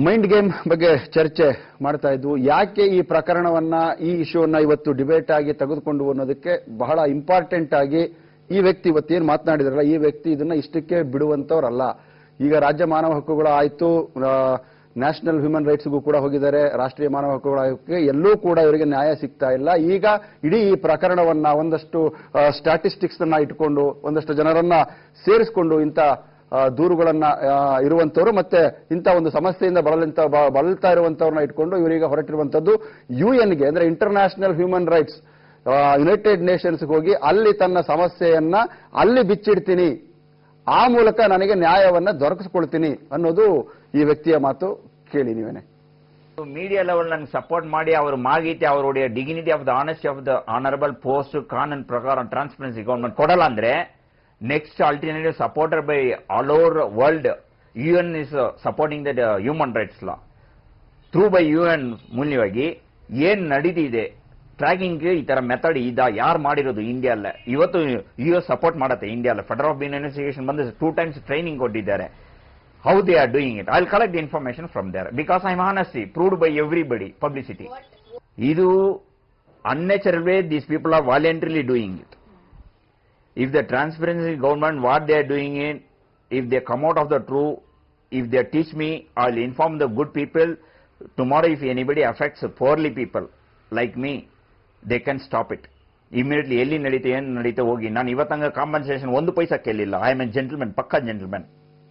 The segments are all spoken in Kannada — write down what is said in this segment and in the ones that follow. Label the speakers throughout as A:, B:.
A: ಮೈಂಡ್ ಗೇಮ್ ಬಗ್ಗೆ ಚರ್ಚೆ ಮಾಡ್ತಾ ಇದ್ವು ಯಾಕೆ ಈ ಪ್ರಕರಣವನ್ನ ಈ ಇಶ್ಯೂವನ್ನ ಇವತ್ತು ಡಿಬೇಟ್ ಆಗಿ ತೆಗೆದುಕೊಂಡು ಅನ್ನೋದಕ್ಕೆ ಬಹಳ ಇಂಪಾರ್ಟೆಂಟ್ ಆಗಿ ಈ ವ್ಯಕ್ತಿ ಇವತ್ತೇನು ಮಾತನಾಡಿದ್ರಲ್ಲ ಈ ವ್ಯಕ್ತಿ ಇದನ್ನ ಇಷ್ಟಕ್ಕೆ ಬಿಡುವಂತವ್ರಲ್ಲ ಈಗ ರಾಜ್ಯ ಮಾನವ ಹಕ್ಕುಗಳು ಆಯ್ತು ನ್ಯಾಷನಲ್ ಹ್ಯೂಮನ್ ರೈಟ್ಸ್ಗೂ ಕೂಡ ಹೋಗಿದ್ದಾರೆ ರಾಷ್ಟ್ರೀಯ ಮಾನವ ಹಕ್ಕುಗಳ ಆಯೋಗಕ್ಕೆ ಎಲ್ಲೂ ಕೂಡ ಇವರಿಗೆ ನ್ಯಾಯ ಸಿಗ್ತಾ ಇಲ್ಲ ಈಗ ಇಡೀ ಈ ಪ್ರಕರಣವನ್ನ ಒಂದಷ್ಟು ಸ್ಟ್ಯಾಟಿಸ್ಟಿಕ್ಸ್ ಅನ್ನ ಇಟ್ಕೊಂಡು ಒಂದಷ್ಟು ಜನರನ್ನ ಸೇರಿಸಿಕೊಂಡು ಇಂಥ ಆ, ದೂರುಗಳನ್ನ ಆ, ಇರುವಂತವರು ಮತ್ತೆ ಇಂಥ ಒಂದು ಸಮಸ್ಯೆಯಿಂದ ಬಳಲಿಂತ ಬ- ಬಳಲ್ತಾ ಇರುವಂತವ್ರನ್ನ ಇಟ್ಕೊಂಡು ಇವರೀಗ ಹೊರಟಿರುವಂತದ್ದು ಯುಎನ್ಗೆ ಅಂದ್ರೆ ಇಂಟರ್ನ್ಯಾಷನಲ್ ಹ್ಯೂಮನ್ ರೈಟ್ಸ್ ಯುನೈಟೆಡ್ ನೇಷನ್ಸ್ಗೆ ಹೋಗಿ ಅಲ್ಲಿ ತನ್ನ ಸಮಸ್ಯೆಯನ್ನ ಅಲ್ಲಿ ಬಿಚ್ಚಿಡ್ತೀನಿ ಆ ಮೂಲಕ ನನಗೆ ನ್ಯಾಯವನ್ನ ದೊರಕಿಸ್ಕೊಳ್ತೀನಿ ಅನ್ನೋದು ಈ ವ್ಯಕ್ತಿಯ ಮಾತು ಕೇಳಿ ನೀವೇನೆ
B: ಮೀಡಿಯಾ ಲೆವೆಲ್ ನನಗೆ ಸಪೋರ್ಟ್ ಮಾಡಿ ಅವರು ಮಾಗೀತೆ ಅವರುடைய dignity of the honesty of the honourable post ಕಾನೂನ್ ಪ್ರಕಾರ ಟ್ರಾನ್ಸ್ಪರೆನ್ಸಿ ಗವರ್ಮೆಂಟ್ ಕೊಡಲ್ಲ ಅಂದ್ರೆ next alternative supporter by all over world U N is supporting the human rights law through by U N ಮೂಲವಾಗಿ ಏನ್ ನಡೀತಿದೆ ಟ್ರ್ಯಾಕಿಂಗ್ ಈ ತರ ಮೆಥಡ್ ಇದ ಯಾರು ಮಾಡಿರೋದು ಇಂಡಿಯಾಲ್ಲ ಇವತ್ತು ಯು ಎಸ್ ಸಪೋರ್ಟ್ ಮಾಡತ್ತೆ ಇಂಡಿಯಾಲ್ಲ ಫೆಡರಲ್ ಆಫ್ ಇನ್ವೆಸ್ಟಿಗೇಷನ್ ಬಂದು ಟೂ ಟೈಮ್ಸ್ ಟ್ರೈನಿಂಗ್ ಕೊಟ್ಟಿದ್ದಾರೆ how they are doing it. I'll collect the information from there because I'm honestly proved by everybody, publicity. Idu unnatural way these people are voluntarily doing it. If the transparency government, what they are doing it, if they come out of the true, if they teach me, I'll inform the good people. Tomorrow if anybody affects poorly people like me, they can stop it. Immediately ಎಲ್ಲಿ ನಡೀತೆ ಏನು ನಡೀತೆ ಹೋಗಿ ನಾನು ಇವತ್ತಂಗ ಕಾಂಪನ್ಸೇಷನ್ ಒಂದು ಪೈಸಾ ಕೇಳಿಲ್ಲ ಐ ಆಮ್ ಎ ಜೆಂಟಲ್ಮೆನ್ ಪಕ್ಕಾ ಜೆಂಟಲ್ಮೆನ್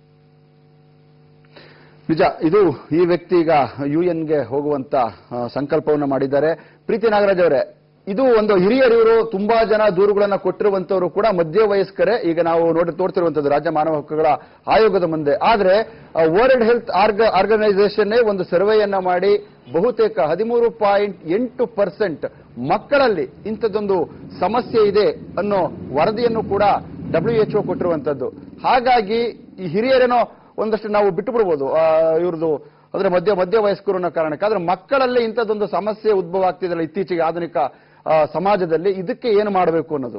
A: ನಿಜ ಇದು ಈ ವ್ಯಕ್ತಿ ಈಗ ಯುಎನ್ಗೆ ಹೋಗುವಂತ ಆ, ಸಂಕಲ್ಪವನ್ನ ಮಾಡಿದ್ದಾರೆ ಪ್ರೀತಿ ನಾಗರಾಜ್ ಅವರೇ ಇದು ಒಂದು ಹಿರಿಯರಿವರು ತುಂಬಾ ಜನ ದೂರುಗಳನ್ನ ಕೊಟ್ಟಿರುವಂತವರು ಕೂಡ ಮಧ್ಯ ವಯಸ್ಕರೇ ಈಗ ನಾವು ನೋಡಿ ತೋರ್ತಿರುವಂತದ್ದು ರಾಜ್ಯ ಮಾನವ ಹಕ್ಕುಗಳ ಆಯೋಗದ ಮುಂದೆ ಆದ್ರೆ ವರ್ಲ್ಡ್ ಹೆಲ್ತ್ ಆರ್ಗ ಆರ್ಗನೈಸೇಷನ್ ಒಂದು ಸರ್ವೆಯನ್ನ ಮಾಡಿ ಬಹುತೇಕ ಹದಿಮೂರು ಪಾಯಿಂಟ್ ಎಂಟು ಪರ್ಸೆಂಟ್ ಮಕ್ಕಳಲ್ಲಿ ಇಂಥದ್ದೊಂದು ಸಮಸ್ಯೆ ಇದೆ ಅನ್ನೋ ವರದಿಯನ್ನು ಕೂಡ ಡಬ್ಲ್ಯೂ ಎಚ್ ಕೊಟ್ಟಿರುವಂತದ್ದು ಹಾಗಾಗಿ ಈ ಹಿರಿಯರೇನೋ ಒಂದಷ್ಟು ನಾವು ಬಿಟ್ಟು ಬಿಡ್ಬೋದು ಇವ್ರದ್ದು ಅಂದ್ರೆ ಮಧ್ಯ ಮಧ್ಯ ವಯಸ್ಕರು ಅನ್ನೋ ಕಾರಣಕ್ಕೆ ಆದ್ರೆ ಮಕ್ಕಳಲ್ಲೇ ಇಂಥದ್ದೊಂದು ಸಮಸ್ಯೆ ಉದ್ಭವ ಆಗ್ತಿದೆಯಲ್ಲ ಇತ್ತೀಚೆಗೆ ಆಧುನಿಕ ಆ, ಸಮಾಜದಲ್ಲಿ ಇದಕ್ಕೆ ಏನು ಮಾಡಬೇಕು ಅನ್ನೋದು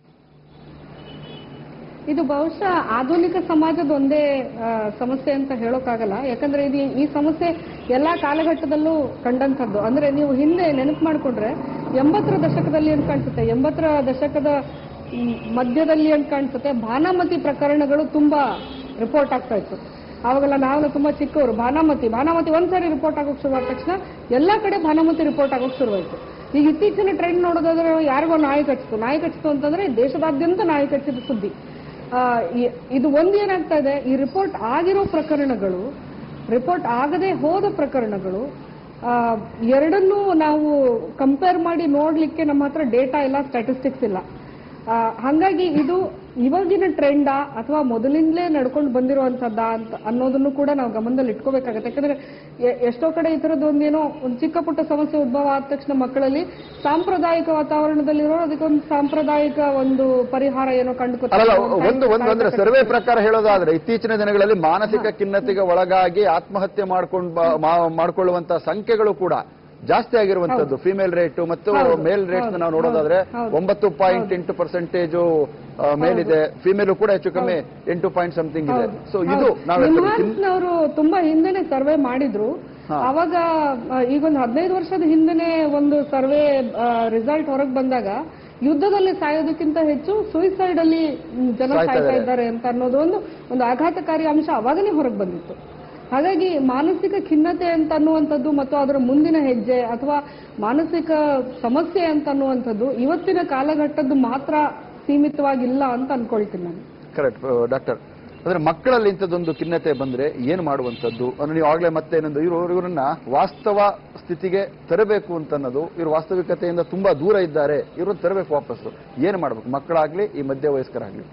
C: ಇದು ಬಹುಶಃ ಆಧುನಿಕ ಸಮಾಜದ ಒಂದೇ ಆ, ಸಮಸ್ಯೆ ಅಂತ ಹೇಳೋಕ್ಕಾಗಲ್ಲ ಯಾಕಂದ್ರೆ ಇದು ಈ ಸಮಸ್ಯೆ ಎಲ್ಲಾ ಕಾಲಘಟ್ಟದಲ್ಲೂ ಕಂಡಂಥದ್ದು ಅಂದ್ರೆ ನೀವು ಹಿಂದೆ ನೆನಪು ಮಾಡಿಕೊಂಡ್ರೆ ಎಂಬತ್ತರ ದಶಕದಲ್ಲಿ ಅಂತ ಕಾಣಿಸುತ್ತೆ ಎಂಬತ್ತರ ದಶಕದ ಮ್, ಮಧ್ಯದಲ್ಲಿ ಅಂತ ಕಾಣಿಸುತ್ತೆ ಭಾನಾಮತಿ ಪ್ರಕರಣಗಳು ತುಂಬಾ ರಿಪೋರ್ಟ್ ಆಗ್ತಾ ಇತ್ತು ಅವಾಗೆಲ್ಲ ನಾವೆಲ್ಲ ತುಂಬಾ ಚಿಕ್ಕವರು ಭಾನಾಮತಿ ಭಾನಾಮತಿ ಒಂದ್ಸರಿ ರಿಪೋರ್ಟ್ ಆಗೋಕ್ ಶುರುವಾದ ತಕ್ಷಣ ಎಲ್ಲಾ ಕಡೆ ಭಾನಾಮತಿ ರಿಪೋರ್ಟ್ ಆಗೋಕ್ ಶುರುವಾಯ್ತು ಈಗ ಇತ್ತೀಚಿನ ಟ್ರೆಂಡ್ ನೋಡೋದಾದ್ರೆ ಯಾರಿಗೋ ನಾಯಿ ಕಚ್ಚಿತು ನಾಯಿ ಕಚ್ಚಿತು ಅಂತಂದ್ರೆ ದೇಶದಾದ್ಯಂತ ನಾಯಿ ಕಚ್ಚಿದ ಸುದ್ದಿ ಆ, ಇ- ಇದು ಒಂದು ಏನಾಗ್ತಾ ಇದೆ ಈ ರಿಪೋರ್ಟ್ ಆಗಿರೋ ಪ್ರಕರಣಗಳು ರಿಪೋರ್ಟ್ ಆಗದೆ ಹೋದ ಪ್ರಕರಣಗಳು ಆ, ಎರಡನ್ನೂ ನಾವು ಕಂಪೇರ್ ಮಾಡಿ ನೋಡ್ಲಿಕ್ಕೆ ನಮ್ಮ ಹತ್ರ ಡೇಟಾ ಇಲ್ಲ ಸ್ಟ್ಯಾಟಿಸ್ಟಿಕ್ಸ್ ಇಲ್ಲ ಆ, ಹಾಗಾಗಿ ಇದು ಇವಾಗಿನ ಟ್ರೆಂಡಾ ಅಥವಾ ಮೊದಲಿಂದಲೇ ನಡ್ಕೊಂಡು ಬಂದಿರುವಂತದ್ದ ಅಂತ ಅನ್ನೋದನ್ನು ಕೂಡ ನಾವು ಗಮನದಲ್ಲಿ ಇಟ್ಕೋಬೇಕಾಗತ್ತೆ ಯಾಕಂದ್ರೆ ಎ- ಎಷ್ಟೋ ಕಡೆ ಈ ಥರದ್ದು ಒಂದೇನೋ ಒಂದು ಚಿಕ್ಕ ಪುಟ್ಟ ಸಮಸ್ಯೆ ಉದ್ಭವ ಆದ ತಕ್ಷಣ ಮಕ್ಕಳಲ್ಲಿ ಸಾಂಪ್ರದಾಯಿಕ ವಾತಾವರಣದಲ್ಲಿರೋ ಅದಕ್ಕೊಂದು ಸಾಂಪ್ರದಾಯಿಕ ಒಂದು ಪರಿಹಾರ ಏನೋ
A: ಅಲ್ಲಲ್ಲ
C: ಕಂಡುಕೊಳ್ತಾರೆ
A: ಒಂದು ಒಂದು ಅಂದ್ರೆ ಸರ್ವೆ ಪ್ರಕಾರ ಹೇಳೋದಾದ್ರೆ ಇತ್ತೀಚಿನ ದಿನಗಳಲ್ಲಿ ಮಾನಸಿಕ ಖಿನ್ನತೆಗೆ ಒಳಗಾಗಿ ಆತ್ಮಹತ್ಯೆ ಮಾಡ್ಕೊಂಡು ಬ- ಮಾ- ಮಾಡ್ಕೊಳ್ಳುವಂತ ಸಂಖ್ಯೆಗಳು ಕೂಡ ಜಾಸ್ತಿ ಆಗಿರುವಂತದ್ದು ಫಿಮೇಲ್ ರೇಟ್ ಮತ್ತು
C: ಹೌದು,
A: ಮೇಲ್ ರೇಟ್
C: ಹೌದು,
A: ನಾವು ನೋಡೋದಾದ್ರೆ
C: ಹೌದು.
A: ಒಂಬತ್ತು ಪಾಯಿಂಟ್ ಎಂಟು ಪರ್ಸೆಂಟೇಜು ಮೇಲ್ ಇದೆ ಫಿಮೇಲ್ ಕೂಡ ಹೆಚ್ಚು ಕಮ್ಮಿ ಎಂಟು ಪಾಯಿಂಟ್ ಸಮಥಿಂಗ್ ಇದೆ ಸೊ ಇದು ನಾವು
C: ನಿಮ್ಹಾನ್ಸ್ನವರು ತುಂಬಾ ಹಿಂದೆನೆ ಸರ್ವೆ ಮಾಡಿದ್ರು
A: ಹಾ.
C: ಅವಾಗ ಆ, ಈಗೊಂದು ಹದಿನೈದು ವರ್ಷದ ಹಿಂದೆನೆ ಒಂದು ಸರ್ವೆ ರಿಸಲ್ಟ್ ಹೊರಗೆ ಬಂದಾಗ ಯುದ್ಧದಲ್ಲಿ ಸಾಯೋದಕ್ಕಿಂತ ಹೆಚ್ಚು ಸುಯಿಸೈಡ್ ಅಲ್ಲಿ ಮ್, ಜನ
A: ಸಾಯ್ತಾ
C: ಸಾಯ್ತಾ
A: ಇದ್ದಾರೆ.
C: ಇದ್ದಾರೆ ಅಂತ ಅನ್ನೋದು ಒಂದು ಒಂದು ಆಘಾತಕಾರಿ ಅಂಶ ಅವಾಗನೇ ಹೊರಗೆ ಬಂದಿತ್ತು ಹಾಗಾಗಿ ಮಾನಸಿಕ ಖಿನ್ನತೆ ಅಂತ ಅನ್ನುವಂಥದ್ದು ಮತ್ತು ಅದರ ಮುಂದಿನ ಹೆಜ್ಜೆ ಅಥವಾ ಮಾನಸಿಕ ಸಮಸ್ಯೆ ಅಂತ ಅನ್ನುವಂಥದ್ದು ಇವತ್ತಿನ ಕಾಲಘಟ್ಟದ್ದು ಮಾತ್ರ ಸೀಮಿತವಾಗಿಲ್ಲ ಅಂತ ಅನ್ಕೊಳ್ತೀನಿ ನಾನು
A: ಕರೆಕ್ಟ್ ಡಾಕ್ಟರ್ ಅಂದ್ರೆ ಮಕ್ಕಳಲ್ಲಿ ಇಂಥದ್ದೊಂದು ಖಿನ್ನತೆ ಬಂದ್ರೆ ಏನು ಮಾಡುವಂಥದ್ದು ಅಂದ್ರೆ ನೀವು ಆಗ್ಲೇ ಮತ್ತೆ ಏನಂದ್ರೆ ಇವರು ಇವರನ್ನ ವಾಸ್ತವ ಸ್ಥಿತಿಗೆ ತರಬೇಕು ಅಂತ ಅನ್ನೋದು ಇವರು ವಾಸ್ತವಿಕತೆಯಿಂದ ತುಂಬಾ ದೂರ ಇದ್ದಾರೆ ಇವ್ರನ್ನ ತರಬೇಕು ವಾಪಸ್ಸು ಏನು ಮಾಡಬೇಕು ಮಕ್ಕಳಾಗ್ಲಿ ಈ ಮಧ್ಯ ವಯಸ್ಕರಾಗ್ಲಿ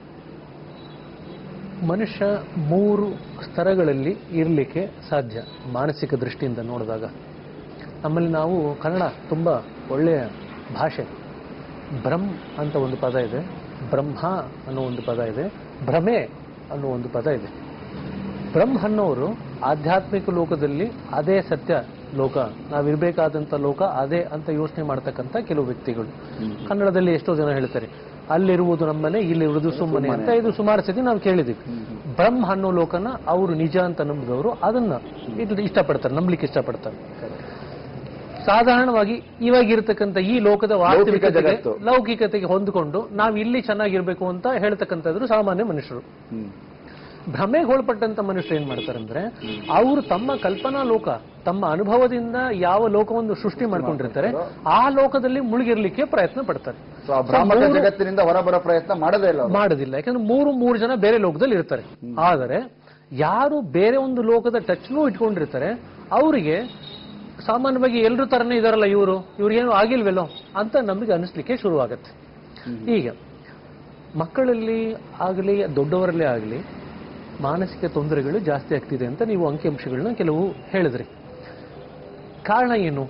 D: ಮನುಷ್ಯ ಮೂರು ಸ್ತರಗಳಲ್ಲಿ ಇರಲಿಕ್ಕೆ ಸಾಧ್ಯ ಮಾನಸಿಕ ದೃಷ್ಟಿಯಿಂದ ನೋಡಿದಾಗ ನಮ್ಮಲ್ಲಿ ನಾವು ಕನ್ನಡ ತುಂಬ ಒಳ್ಳೆಯ ಭಾಷೆ ಬ್ರಹ್ಮ್ ಅಂತ ಒಂದು ಪದ ಇದೆ ಬ್ರಹ್ಮ ಅನ್ನೋ ಒಂದು ಪದ ಇದೆ ಭ್ರಮೆ ಅನ್ನೋ ಒಂದು ಪದ ಇದೆ ಬ್ರಹ್ಮ ಅನ್ನೋರು ಆಧ್ಯಾತ್ಮಿಕ ಲೋಕದಲ್ಲಿ ಅದೇ ಸತ್ಯ ಲೋಕ ನಾವಿರ್ಬೇಕಾದಂಥ ಲೋಕ ಅದೇ ಅಂತ ಯೋಚನೆ ಮಾಡ್ತಕ್ಕಂಥ ಕೆಲವು ವ್ಯಕ್ತಿಗಳು ಕನ್ನಡದಲ್ಲಿ ಎಷ್ಟೋ ಜನ ಹೇಳ್ತಾರೆ ಅಲ್ಲಿರುವುದು ನಮ್ಮನೆ ಇಲ್ಲಿರುವುದು ಸುಮ್ಮನೆ ಅಂತ ಇದು ಸುಮಾರು ಸತಿ ನಾವು ಕೇಳಿದ್ದೀವಿ ಬ್ರಹ್ಮ ಅನ್ನೋ ಲೋಕನ ಅವರು ನಿಜ ಅಂತ ನಂಬಿದವರು ಅದನ್ನ ಇದು ಇಷ್ಟಪಡ್ತಾರೆ ನಂಬಲಿಕ್ಕೆ ಇಷ್ಟಪಡ್ತಾರೆ ಸಾಧಾರಣವಾಗಿ ಇವಾಗಿರ್ತಕ್ಕಂಥ ಈ ಲೋಕದ ವಾಸ್ತವಿಕತೆಗೆ
A: ಜಗತ್ತು.
D: ಲೌಕಿಕತೆಗೆ ಹೊಂದಿಕೊಂಡು ನಾವು ಇಲ್ಲಿ ಚೆನ್ನಾಗಿರ್ಬೇಕು ಅಂತ ಹೇಳ್ತಕ್ಕಂಥದ್ರು ಸಾಮಾನ್ಯ ಮನುಷ್ಯರು
A: ಹ್ಮ್.
D: ಭ್ರಮೆಗೆ ಒಳಪಟ್ಟಂತ ಮನುಷ್ಯರು ಏನ್ ಮಾಡ್ತಾರೆ ಅಂದ್ರೆ ಅವರು ತಮ್ಮ ಕಲ್ಪನಾ ಲೋಕ ತಮ್ಮ ಅನುಭವದಿಂದ ಯಾವ ಲೋಕವನ್ನು ಸೃಷ್ಟಿ ಮಾಡ್ಕೊಂಡಿರ್ತಾರೆ ಆ ಲೋಕದಲ್ಲಿ ಮುಳುಗಿರ್ಲಿಕ್ಕೆ ಪ್ರಯತ್ನ ಪಡ್ತಾರೆ
A: ಸೊ ಆ ಭ್ರಾಮಕ ಜಗತ್ತಿನಿಂದ ಹೊರಬರೋ ಪ್ರಯತ್ನ ಮಾಡದೇ ಇಲ್ಲ ಅವ್ರು.
D: ಮಾಡೋದಿಲ್ಲ ಯಾಕಂದ್ರೆ ಮೂರು ಮೂರು ಜನ ಬೇರೆ ಲೋಕದಲ್ಲಿ ಇರ್ತಾರೆ ಆದರೆ ಯಾರು ಬೇರೆ ಒಂದು ಲೋಕದ ಟಚ್ನೂ ಇಟ್ಕೊಂಡಿರ್ತಾರೆ ಅವರಿಗೆ ಸಾಮಾನ್ಯವಾಗಿ ಎಲ್ಲರೂ ತರನೇ ಇದಾರಲ್ಲ ಇವರು ಇವ್ರಿಗೇನು ಆಗಿಲ್ವೆಲ್ಲೋ ಅಂತ ನಮಗೆ ಅನಿಸ್ಲಿಕ್ಕೆ ಶುರುವಾಗತ್ತೆ ಈಗ ಮಕ್ಕಳಲ್ಲಿ ಆಗಲಿ ದೊಡ್ಡವರಲ್ಲೇ ಆಗಲಿ ಮಾನಸಿಕ ತೊಂದರೆಗಳು ಜಾಸ್ತಿ ಆಗ್ತಿದೆ ಅಂತ ನೀವು ಅಂಕಿಅಂಶಗಳನ್ನ ಕೆಲವು ಹೇಳಿದ್ರಿ ಕಾರಣ ಏನು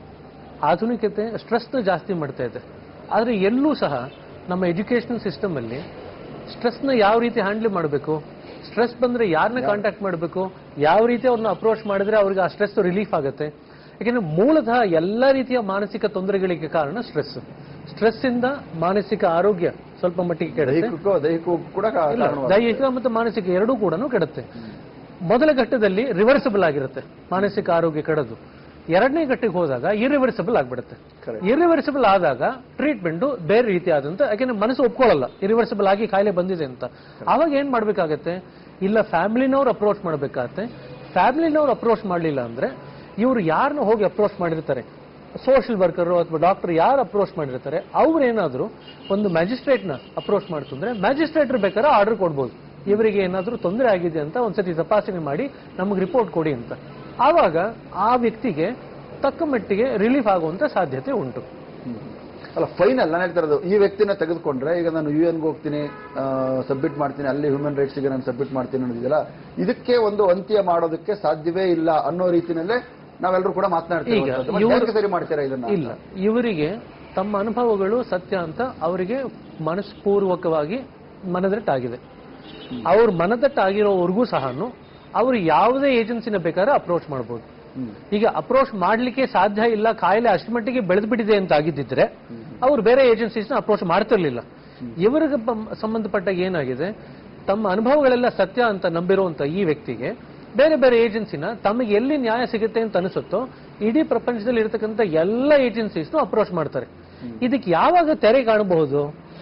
D: ಆಧುನಿಕತೆ ಸ್ಟ್ರೆಸ್ನ ಜಾಸ್ತಿ ಮಾಡ್ತಾ ಇದೆ ಆದರೆ ಎಲ್ಲೂ ಸಹ ನಮ್ಮ ಎಜುಕೇಷನಲ್ ಸಿಸ್ಟಮ್ ಅಲ್ಲಿ ಸ್ಟ್ರೆಸ್ನ ಯಾವ ರೀತಿ ಹ್ಯಾಂಡಲ್ ಮಾಡಬೇಕು ಸ್ಟ್ರೆಸ್ ಬಂದ್ರೆ ಯಾರನ್ನ ಕಾಂಟ್ಯಾಕ್ಟ್ ಮಾಡಬೇಕು ಯಾವ ರೀತಿ ಅವ್ರನ್ನ ಅಪ್ರೋಚ್ ಮಾಡಿದ್ರೆ ಅವ್ರಿಗೆ ಆ ಸ್ಟ್ರೆಸ್ ರಿಲೀಫ್ ಆಗುತ್ತೆ ಯಾಕೆಂದ್ರೆ ಮೂಲತಃ ಎಲ್ಲ ರೀತಿಯ ಮಾನಸಿಕ ತೊಂದರೆಗಳಿಗೆ ಕಾರಣ ಸ್ಟ್ರೆಸ್ ಸ್ಟ್ರೆಸ್ ಇಂದ ಮಾನಸಿಕ ಆರೋಗ್ಯ ಸ್ವಲ್ಪ ಮಟ್ಟಿಗೆ ಕೆಡುತ್ತೆ
A: ದೈಹಿಕಕ್ಕೂ ದೈಹಿಕಕ್ಕೂ ಕೂಡ ಕಾ-
D: ಇಲ್ಲ,
A: ಕಾರಣವಾಗುತ್ತೆ.
D: ದೈಹಿಕ ಮತ್ತು ಮಾನಸಿಕ ಎರಡೂ ಕೂಡ ಕೆಡುತ್ತೆ ಮೊದಲ ಘಟ್ಟದಲ್ಲಿ ರಿವರ್ಸಿಬಲ್ ಆಗಿರುತ್ತೆ ಮಾನಸಿಕ ಆರೋಗ್ಯ ಕೆಡೋದು ಎರಡನೇ ಘಟ್ಟಕ್ಕೆ ಹೋದಾಗ ಇರಿವರ್ಸಿಬಲ್ ಆಗ್ಬಿಡುತ್ತೆ
A: Correct.
D: ಇರಿವರ್ಸಿಬಲ್ ಆದಾಗ ಟ್ರೀಟ್ಮೆಂಟ್ ಬೇರೆ ರೀತಿ ಆದಂತ ಯಾಕೆಂದ್ರೆ ಮನಸ್ಸು ಒಪ್ಕೊಳ್ಳಲ್ಲ ಇರಿವರ್ಸಿಬಲ್ ಆಗಿ ಕಾಯಿಲೆ ಬಂದಿದೆ ಅಂತ ಅವಾಗ ಏನ್ ಮಾಡ್ಬೇಕಾಗತ್ತೆ ಇಲ್ಲ ಫ್ಯಾಮಿಲಿನವ್ರು ಅಪ್ರೋಚ್ ಮಾಡ್ಬೇಕಾಗತ್ತೆ ಫ್ಯಾಮಿಲಿನವ್ರು ಅಪ್ರೋಚ್ ಮಾಡಲಿಲ್ಲ ಅಂದ್ರೆ ಇವರು ಯಾರನ್ನ ಹೋಗಿ ಅಪ್ರೋಚ್ ಮಾಡಿರ್ತಾರೆ ಸೋಷಿಯಲ್ ವರ್ಕರ್ ಅಥವಾ ಡಾಕ್ಟರ್ ಯಾರು ಅಪ್ರೋಚ್ ಮಾಡಿರ್ತಾರೆ ಅವ್ರು ಏನಾದ್ರು ಒಂದು ಮ್ಯಾಜಿಸ್ಟ್ರೇಟ್ ನ ಅಪ್ರೋಚ್ ಮಾಡ್ತಂದ್ರೆ ಮ್ಯಾಜಿಸ್ಟ್ರೇಟ್ ಬೇಕಾದ್ರೆ ಆರ್ಡರ್ ಕೊಡ್ಬೋದು ಇವರಿಗೆ ಏನಾದ್ರೂ ತೊಂದರೆ ಆಗಿದೆ ಅಂತ ಒಂದ್ಸತಿ ತಪಾಸಣೆ ಮಾಡಿ ನಮಗೆ ರಿಪೋರ್ಟ್ ಕೊಡಿ ಅಂತ ಆವಾಗ ಆ ವ್ಯಕ್ತಿಗೆ ತಕ್ಕ ಮಟ್ಟಿಗೆ ರಿಲೀಫ್ ಆಗುವಂತ ಸಾಧ್ಯತೆ ಉಂಟು
A: ಹ್ಮ್. ಅಲ್ಲ ಫೈನಲ್ ನಾನು ಹೇಳ್ತಾ ಇರೋದು ಈ ವ್ಯಕ್ತಿನ ತೆಗೆದುಕೊಂಡ್ರೆ ಈಗ ನಾನು ಯು ಎನ್ಗೆ ಹೋಗ್ತೀನಿ ಸಬ್ಮಿಟ್ ಮಾಡ್ತೀನಿ ಅಲ್ಲಿ ಹ್ಯೂಮನ್ ರೈಟ್ಸ್ಗೆ ನಾನು ಸಬ್ಮಿಟ್ ಮಾಡ್ತೀನಿ ಅನ್ನೋದಿದೆಯಲ್ಲ ಇದಕ್ಕೆ ಒಂದು ಅಂತ್ಯ ಮಾಡೋದಕ್ಕೆ ಸಾಧ್ಯವೇ ಇಲ್ಲ ಅನ್ನೋ ರೀತಿನಲ್ಲೇ ನಾವೆಲ್ಲರೂ ಕೂಡ ಮಾತನಾಡ್ತೀವಿ
D: ಈಗ
A: ಇವತ್ತು. ಮತ್ತೆ
D: ಇವ್ರು-
A: ಯಾಕೆ ಸರಿ ಮಾಡ್ತೀರಾ ಇದನ್ನ
D: ಇಲ್ಲ ಇವರಿಗೆ ತಮ್ಮ ಅನುಭವಗಳು ಸತ್ಯ ಅಂತ ಅವರಿಗೆ ಮನಸ್ಪೂರ್ವಕವಾಗಿ ಮನದಟ್ಟಾಗಿದೆ ಅವ್ರ ಮನದಟ್ಟಾಗಿರೋವರೆಗೂ ಸಹ ಅವರು ಯಾವುದೇ ಏಜೆನ್ಸಿನ ಬೇಕಾದ್ರೆ ಅಪ್ರೋಚ್ ಮಾಡ್ಬೋದು
A: ಹ್ಮ್.
D: ಈಗ ಅಪ್ರೋಚ್ ಮಾಡ್ಲಿಕ್ಕೆ ಸಾಧ್ಯ ಇಲ್ಲ ಕಾಯಿಲೆ ಅಷ್ಟು ಮಟ್ಟಿಗೆ ಬೆಳೆದು ಬಿಟ್ಟಿದೆ ಅಂತ ಆಗಿದ್ದಿದ್ರೆ ಅವ್ರು ಬೇರೆ ಏಜೆನ್ಸೀಸ್ನ ಅಪ್ರೋಚ್ ಮಾಡ್ತಿರ್ಲಿಲ್ಲ ಇವರಿಗೆ ಬಂ- ಸಂಬಂಧಪಟ್ಟ ಏನಾಗಿದೆ ತಮ್ಮ ಅನುಭವಗಳೆಲ್ಲ ಸತ್ಯ ಅಂತ ನಂಬಿರುವಂತ ಈ ವ್ಯಕ್ತಿಗೆ ಬೇರೆ ಬೇರೆ ಏಜೆನ್ಸಿನ ತಮಗೆ ಎಲ್ಲಿ ನ್ಯಾಯ ಸಿಗುತ್ತೆ ಅಂತ ಅನಿಸುತ್ತೋ ಇಡೀ ಪ್ರಪಂಚದಲ್ಲಿ ಇರತಕ್ಕಂತ ಎಲ್ಲ ಏಜೆನ್ಸೀಸ್ನು ಅಪ್ರೋಚ್ ಮಾಡ್ತಾರೆ ಇದಕ್ಕೆ ಯಾವಾಗ ತೆರೆ ಕಾಣಬಹುದು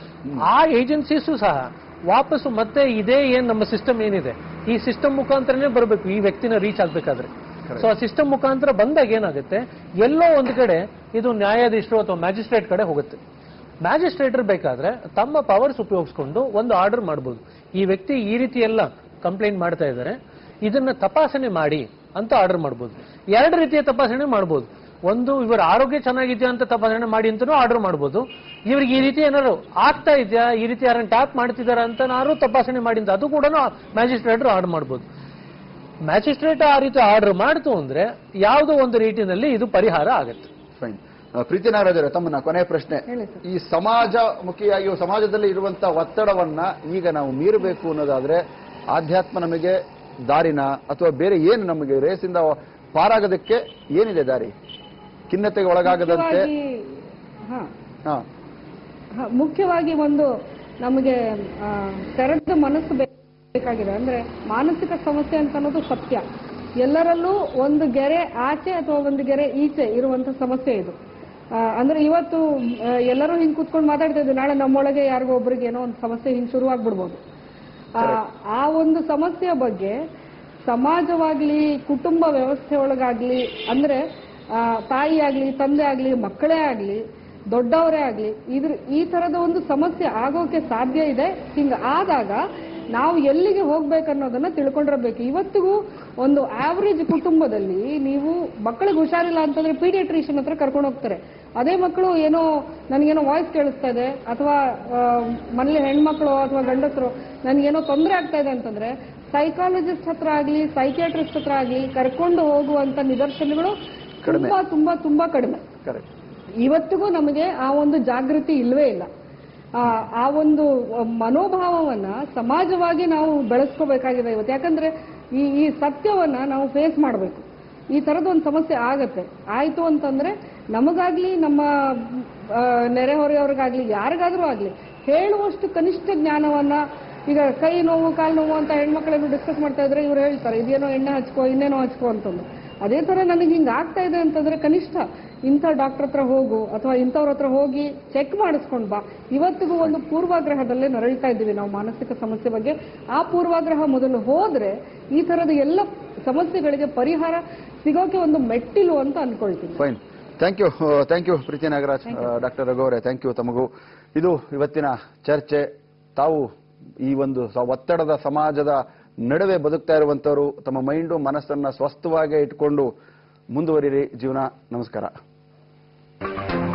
D: ಆ ಏಜೆನ್ಸೀಸು ಸಹ ವಾಪಸ್ಸು ಮತ್ತೆ ಇದೇ ಏನ್ ನಮ್ಮ ಸಿಸ್ಟಮ್ ಏನಿದೆ ಈ ಸಿಸ್ಟಮ್ ಮುಖಾಂತರನೇ ಬರಬೇಕು ಈ ವ್ಯಕ್ತಿನ ರೀಚ್ ಆಗ್ಬೇಕಾದ್ರೆ ಸೊ ಆ ಸಿಸ್ಟಮ್ ಮುಖಾಂತರ ಬಂದಾಗ ಏನಾಗುತ್ತೆ ಎಲ್ಲೋ ಒಂದು ಕಡೆ ಇದು ನ್ಯಾಯಾಧೀಶರು ಅಥವಾ ಮ್ಯಾಜಿಸ್ಟ್ರೇಟ್ ಕಡೆ ಹೋಗುತ್ತೆ ಮ್ಯಾಜಿಸ್ಟ್ರೇಟರ್ ಬೇಕಾದ್ರೆ ತಮ್ಮ ಪವರ್ಸ್ ಉಪಯೋಗಿಸ್ಕೊಂಡು ಒಂದು ಆರ್ಡರ್ ಮಾಡ್ಬೋದು ಈ ವ್ಯಕ್ತಿ ಈ ರೀತಿ ಎಲ್ಲ ಕಂಪ್ಲೇಂಟ್ ಮಾಡ್ತಾ ಇದ್ದಾರೆ ಇದನ್ನ ತಪಾಸಣೆ ಮಾಡಿ ಅಂತ ಆರ್ಡರ್ ಮಾಡ್ಬೋದು ಎರಡು ರೀತಿಯ ತಪಾಸಣೆ ಮಾಡ್ಬೋದು ಒಂದು ಇವರ ಆರೋಗ್ಯ ಚೆನ್ನಾಗಿದೆಯಾ ಅಂತ ತಪಾಸಣೆ ಮಾಡಿ ಅಂತಲೂ ಆರ್ಡರ್ ಮಾಡ್ಬೋದು ಇವ್ರಿಗೆ ಈ ರೀತಿ ಏನಾದ್ರು ಆಗ್ತಾ ಇದೆಯಾ ಈ ರೀತಿ ಯಾರನ್ನ ಟ್ಯಾಪ್ ಮಾಡ್ತಿದಾರ ಅಂತ ನಾರು ತಪಾಸಣೆ ಮಾಡಿ ಅಂತ ಅದು ಕೂಡ ಮ್ಯಾಜಿಸ್ಟ್ರೇಟರ್ ಆರ್ಡರ್ ಮಾಡ್ಬೋದು ಮ್ಯಾಜಿಸ್ಟ್ರೇಟ್ ಆ ರೀತಿ ಆರ್ಡರ್ ಮಾಡ್ತು ಅಂದ್ರೆ ಯಾವುದೋ ಒಂದು ರೀತಿಯಲ್ಲಿ ಇದು ಪರಿಹಾರ ಆಗುತ್ತೆ
A: ಫೈನ್ ಪ್ರೀತಿ ನಾಗರಾಜ್ ಅವರೇ ತಮ್ಮನ್ನ ಕೊನೆಯ ಪ್ರಶ್ನೆ
C: ಹೇಳಿ ಸರ್.
A: ಈ ಸಮಾಜಮುಖಿಯಾಗಿ ಸಮಾಜದಲ್ಲಿ ಇರುವಂತ ಒತ್ತಡವನ್ನ ಈಗ ನಾವು ಮೀರಬೇಕು ಅನ್ನೋದಾದ್ರೆ ಆಧ್ಯಾತ್ಮ ನಮಗೆ ದಾರಿನ ಅಥವಾ ಬೇರೆ ಏನು ನಮಗೆ ರೇಸಿಂದ ಪಾರಾಗೋದಕ್ಕೆ ಏನಿದೆ ದಾರಿ ಖಿನ್ನತೆಗೆ ಒಳಗಾಗದಂತೆ
C: ಮುಖ್ಯವಾಗಿ- ಹಾ
A: ಹಾ
C: ಹ, ಮುಖ್ಯವಾಗಿ ಒಂದು ನಮಗೆ ಆ, ತೆರೆದ ಮನಸ್ಸು ಬೇಕಾಗಿದೆ ಅಂದ್ರೆ ಮಾನಸಿಕ ಸಮಸ್ಯೆ ಅಂತ ಅನ್ನೋದು ಸತ್ಯ ಎಲ್ಲರಲ್ಲೂ ಒಂದು ಗೆರೆ ಆಚೆ ಅಥವಾ ಒಂದು ಗೆರೆ ಈಚೆ ಇರುವಂತ ಸಮಸ್ಯೆ ಇದು ಆ, ಅಂದ್ರೆ ಇವತ್ತು ಆ, ಎಲ್ಲರೂ ಹಿಂಗ್ ಕುತ್ಕೊಂಡು ಮಾತಾಡ್ತಾ ಇದ್ವಿ ನಾಳೆ ನಮ್ಮೊಳಗೆ ಯಾರಿಗೋ ಒಬ್ರಿಗೆ ಏನೋ ಒಂದು ಸಮಸ್ಯೆ ಹಿಂಗ್ ಶುರುವಾಗ್ಬಿಡ್ಬೋದು ಆ, ಆ ಒಂದು ಸಮಸ್ಯೆಯ ಬಗ್ಗೆ ಸಮಾಜವಾಗ್ಲಿ ಕುಟುಂಬ ವ್ಯವಸ್ಥೆ ಒಳಗಾಗ್ಲಿ ಅಂದ್ರೆ ಆ, ತಾಯಿ ಆಗ್ಲಿ ತಂದೆ ಆಗ್ಲಿ ಮಕ್ಕಳೇ ಆಗ್ಲಿ ದೊಡ್ಡವರೇ ಆಗ್ಲಿ ಇದ್ರ ಈ ತರದ ಒಂದು ಸಮಸ್ಯೆ ಆಗೋಕೆ ಸಾಧ್ಯ ಇದೆ ಹಿಂಗ ಆದಾಗ ನಾವು ಎಲ್ಲಿಗೆ ಹೋಗ್ಬೇಕನ್ನೋದನ್ನ ತಿಳ್ಕೊಂಡಿರಬೇಕು ಇವತ್ತಿಗೂ ಒಂದು ಆವರೇಜ್ ಕುಟುಂಬದಲ್ಲಿ ನೀವು ಮಕ್ಕಳಿಗೆ ಹುಷಾರಿಲ್ಲ ಅಂತಂದ್ರೆ ಪೀಡಿಯಾಟ್ರಿಷಿಯನ್ ಹತ್ರ ಕರ್ಕೊಂಡು ಹೋಗ್ತಾರೆ ಅದೇ ಮಕ್ಕಳು ಏನೋ ನನಗೇನೋ ವಾಯ್ಸ್ ಕೇಳಿಸ್ತಾ ಇದೆ ಅಥವಾ ಮನೇಲಿ ಹೆಣ್ಮಕ್ಳು ಅಥವಾ ಗಂಡಸರು ನನಗೇನೋ ತೊಂದರೆ ಆಗ್ತಾ ಇದೆ ಅಂತಂದ್ರೆ ಸೈಕಾಲಜಿಸ್ಟ್ ಹತ್ರ ಆಗ್ಲಿ ಸೈಕಿಯಾಟ್ರಿಸ್ಟ್ ಹತ್ರ ಆಗ್ಲಿ ಕರ್ಕೊಂಡು ಹೋಗುವಂತ ನಿದರ್ಶನಗಳು
A: ಕಡಿಮೆ.
C: ತುಂಬಾ ತುಂಬಾ ತುಂಬಾ ಕಡಿಮೆ
A: ಕರೆಕ್ಟ್
C: ಇವತ್ತಿಗೂ ನಮಗೆ ಆ ಒಂದು ಜಾಗೃತಿ ಇಲ್ವೇ ಇಲ್ಲ ಆ ಆ ಒಂದು ಮನೋಭಾವವನ್ನ ಸಮಾಜವಾಗಿ ನಾವು ಬೆಳೆಸ್ಕೋಬೇಕಾಗಿದೆ ಇವತ್ತು ಯಾಕಂದ್ರೆ ಈ ಈ ಸತ್ಯವನ್ನ ನಾವು ಫೇಸ್ ಮಾಡಬೇಕು ಈ ತರದ ಒಂದು ಸಮಸ್ಯೆ ಆಗತ್ತೆ ಆಯ್ತು ಅಂತಂದ್ರೆ ನಮಗಾಗ್ಲಿ ನಮ್ಮ ಆ, ನೆರೆಹೊರೆಯವ್ರಿಗಾಗ್ಲಿ ಯಾರಿಗಾದ್ರೂ ಆಗ್ಲಿ ಹೇಳುವಷ್ಟು ಕನಿಷ್ಠ ಜ್ಞಾನವನ್ನ ಈಗ ಕೈ ನೋವು ಕಾಲು ನೋವು ಅಂತ ಹೆಣ್ಮಕ್ಳನ್ನು ಡಿಸ್ಕಸ್ ಮಾಡ್ತಾ ಇದ್ರೆ ಇವ್ರು ಹೇಳ್ತಾರೆ ಇದೇನೋ ಎಣ್ಣೆ ಹಚ್ಕೋ ಇನ್ನೇನೋ ಹಚ್ಕೋ ಅಂತಂದು ಅದೇ ತರ ನನಗೆ ಹಿಂಗೆ ಆಗ್ತಾ ಇದೆ ಅಂತಂದ್ರೆ ಕನಿಷ್ಠ ಇಂಥ ಡಾಕ್ಟರ್ ಹತ್ರ ಹೋಗು ಅಥವಾ ಇಂಥವ್ರ ಹತ್ರ ಹೋಗಿ ಚೆಕ್ ಮಾಡಿಸ್ಕೊಂಡ್ ಬಾ ಇವತ್ತಿಗೂ ಒಂದು ಪೂರ್ವಾಗ್ರಹದಲ್ಲೇ ನರಳ್ತಾ ಇದ್ದೀವಿ ನಾವು ಮಾನಸಿಕ ಸಮಸ್ಯೆ ಬಗ್ಗೆ ಆ ಪೂರ್ವಾಗ್ರಹ ಮೊದಲು ಹೋದ್ರೆ ಈ ತರದ ಎಲ್ಲ ಸಮಸ್ಯೆಗಳಿಗೆ ಪರಿಹಾರ ಸಿಗೋಕೆ ಒಂದು ಮೆಟ್ಟಿಲು ಅಂತ ಅನ್ಕೊಳ್ತೀನಿ
A: fine thank you thank you Preethi Nagaraj doctor Raghu ಅವರೇ ಥ್ಯಾಂಕ್ ಯು ತಮಗೂ ಇದು ಇವತ್ತಿನ ಚರ್ಚೆ ತಾವು ಈ ಒಂದು ಸ- ಒತ್ತಡದ ಸಮಾಜದ ನಡುವೆ ಬದುಕ್ತಾ ಇರುವಂತವರು ತಮ್ಮ ಮೈಂಡು ಮನಸ್ಸನ್ನ ಸ್ವಸ್ಥವಾಗಿ ಇಟ್ಕೊಂಡು ಮುಂದುವರಿರಿ ಜೀವನ ನಮಸ್ಕಾರ